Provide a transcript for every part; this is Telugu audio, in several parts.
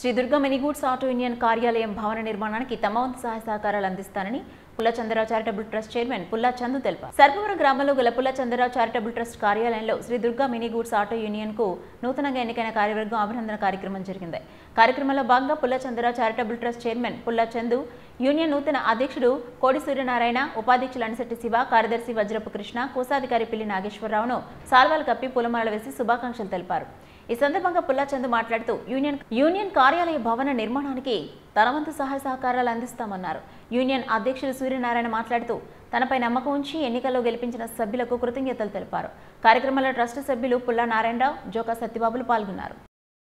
Shri Durga mini goods auto union కార్యాలయం భవన నిర్మాణానికి తమ వంతు సహాయ సహకారాలు అందిస్తానని పుల్ల చంద్రరావు చారిటబుల్ ట్రస్ట్ చైర్మన్ పుల్లా చందు తెలిపారు సర్పవరం గ్రామంలో గల పుల్ల చంద్రరావు చారిటబుల్ ట్రస్ట్ కార్యాలయంలో Shri Durga mini goods auto union కు నూతనంగా ఎన్నికైన కార్యవర్గం అభినందన కార్యక్రమం జరిగింది కార్యక్రమంలో భాగంగా పుల్ల చంద్రరావు చారిటబుల్ ట్రస్ట్ చైర్మన్ పుల్లా చందు యూనియన్ నూతన అధ్యక్షుడు కోడి సూర్యనారాయణ ఉపాధ్యక్షులు అనిశెట్టి శివ కార్యదర్శి వజ్రపు కృష్ణ కోశాధికారి పిల్లి నాగేశ్వరరావును సాల్వాలు కప్పి పూలమాల వేసి శుభాకాంక్షలు తెలిపారు ఈ సందర్భంగా పుల్లాచంద్ మాట్లాడుతూ యూనియన్ యూనియన్ కార్యాలయ భవన నిర్మాణానికి తన వంతు సహాయ సహకారాలు అందిస్తామన్నారు యూనియన్ అధ్యక్షుడు సూర్యనారాయణ మాట్లాడుతూ తనపై నమ్మకం ఉంచి ఎన్నికల్లో గెలిపించిన సభ్యులకు కృతజ్ఞతలు తెలిపారు కార్యక్రమంలో ట్రస్ట్ సభ్యులు పుల్లా నారాయణరావు జోకా సత్యబాబులు పాల్గొన్నారు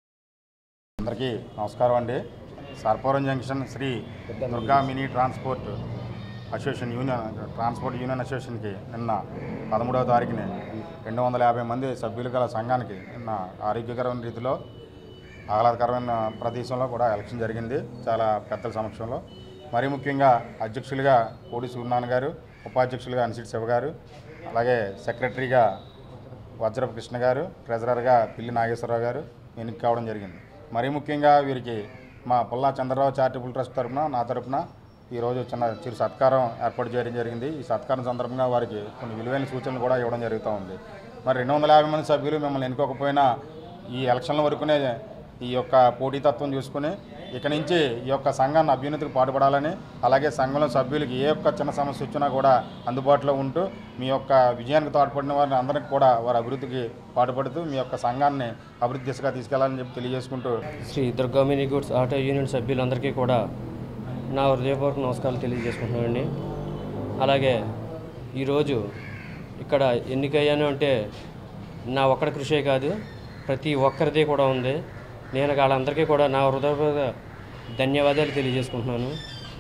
అందరికీ నమస్కారం అండి Sarpavaram junction Shri Durga mini transport association union transport union అసోసియేషన్కి నిన్న పదమూడవ తారీఖుని రెండు వందల యాభై మంది సభ్యులు గల సంఘానికి నిన్న ఆరోగ్యకరమైన రీతిలో ఆహ్లాదకరమైన ప్రదేశంలో కూడా ఎలక్షన్ జరిగింది చాలా పెద్దల సమక్షంలో మరీ ముఖ్యంగా అధ్యక్షులుగా కోడి సూర్యనారాయణ గారు ఉపాధ్యక్షులుగా అనిసిటి శివ గారు అలాగే సెక్రటరీగా వజ్రపు కృష్ణ గారు ట్రెజరర్గా పిల్లి నాగేశ్వరరావు గారు ఎన్నిక కావడం జరిగింది మరీ ముఖ్యంగా వీరికి మా పుల్లా చంద్రరావు చారిటబుల్ ట్రస్ట్ తరపున నా తరపున ఈరోజు చిన్న చిరు సత్కారం ఏర్పాటు చేయడం జరిగింది ఈ సత్కారం సందర్భంగా వారికి కొన్ని విలువైన సూచనలు కూడా ఇవ్వడం జరుగుతూ ఉంది మరి రెండు వందల యాభై మంది సభ్యులు మిమ్మల్ని ఎన్నుకోకపోయినా ఈ ఎలక్షన్ల వరకునే ఈ యొక్క పోటీతత్వం చూసుకుని ఇక నుంచి ఈ యొక్క సంఘాన్ని అభ్యున్నతికి పాటుపడాలని అలాగే సంఘంలో సభ్యులకి ఏ ఒక్క చిన్న సమస్య వచ్చినా కూడా అందుబాటులో ఉంటూ మీ యొక్క విజయానికి తోడ్పడిన వారిని అందరికీ కూడా వారి అభివృద్ధికి పాటుపడుతూ మీ యొక్క సంఘాన్ని అభివృద్ధి దిశగా తీసుకెళ్లాలని చెప్పి తెలియజేసుకుంటూ Shri Durga mini goods auto union సభ్యులందరికీ కూడా నా హృదయపూర్వక నమస్కారాలు తెలియజేసుకుంటున్నానండి అలాగే ఈరోజు ఇక్కడ ఎన్నికయ్యాను అంటే నా ఒక్కడి కృషే కాదు ప్రతి ఒక్కరిది కూడా ఉంది నేను వాళ్ళందరికీ కూడా నా హృదయపూర్వక ధన్యవాదాలు తెలియజేసుకుంటున్నాను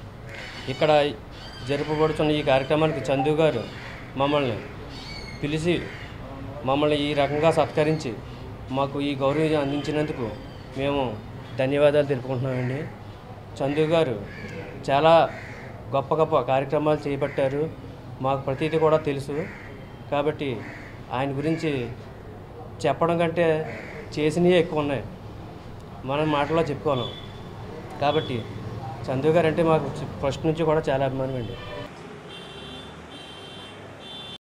ఇక్కడ జరుపబడుతున్న ఈ కార్యక్రమానికి చందు గారు మమ్మల్ని పిలిచి మమ్మల్ని ఈ రకంగా సత్కరించి మాకు ఈ గౌరవం అందించినందుకు మేము ధన్యవాదాలు తెలుపుకుంటున్నామండి చందు గారు చాలా గొప్ప గొప్ప కార్యక్రమాలు చేపట్టారు మాకు ప్రతీది కూడా తెలుసు కాబట్టి ఆయన గురించి చెప్పడం కంటే చేసినవి ఎక్కువ ఉన్నాయి మనం మాటలో చెప్పుకోలేం కాబట్టి చందు గారు అంటే మాకు ఫస్ట్ నుంచి కూడా చాలా అభిమానం అండి